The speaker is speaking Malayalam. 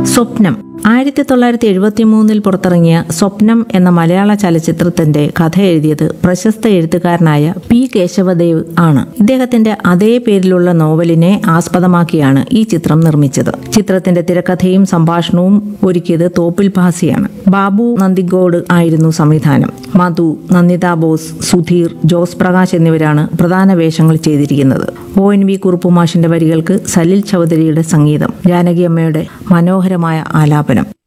സ്വപ്നം ആയിരത്തി തൊള്ളായിരത്തി എഴുപത്തി മൂന്നിൽ പുറത്തിറങ്ങിയ സ്വപ്നം എന്ന മലയാള ചലച്ചിത്രത്തിന്റെ കഥ എഴുതിയത് പ്രശസ്ത എഴുത്തുകാരനായ പി കേശവദേവ് ആണ് ഇദ്ദേഹത്തിന്റെ അതേ പേരിലുള്ള നോവലിനെ ആസ്പദമാക്കിയാണ് ഈ ചിത്രം നിർമ്മിച്ചത് ചിത്രത്തിന്റെ തിരക്കഥയും സംഭാഷണവും ഒരുക്കിയത് തോപ്പിൽ ഭാസിയാണ് ബാബു നന്ദിഗോഡ് ആയിരുന്നു സംവിധാനം മധു നന്ദിത ബോസ് സുധീർ ജോസ് പ്രകാശ് എന്നിവരാണ് പ്രധാന വേഷങ്ങൾ ചെയ്തിരിക്കുന്നത് ഒ എൻ വി കുറുപ്പുമാഷിന്റെ വരികൾക്ക് സലിൽ ചൗധരിയുടെ സംഗീതം ജാനകി അമ്മയുടെ മനോഹരമായ ആലാപനം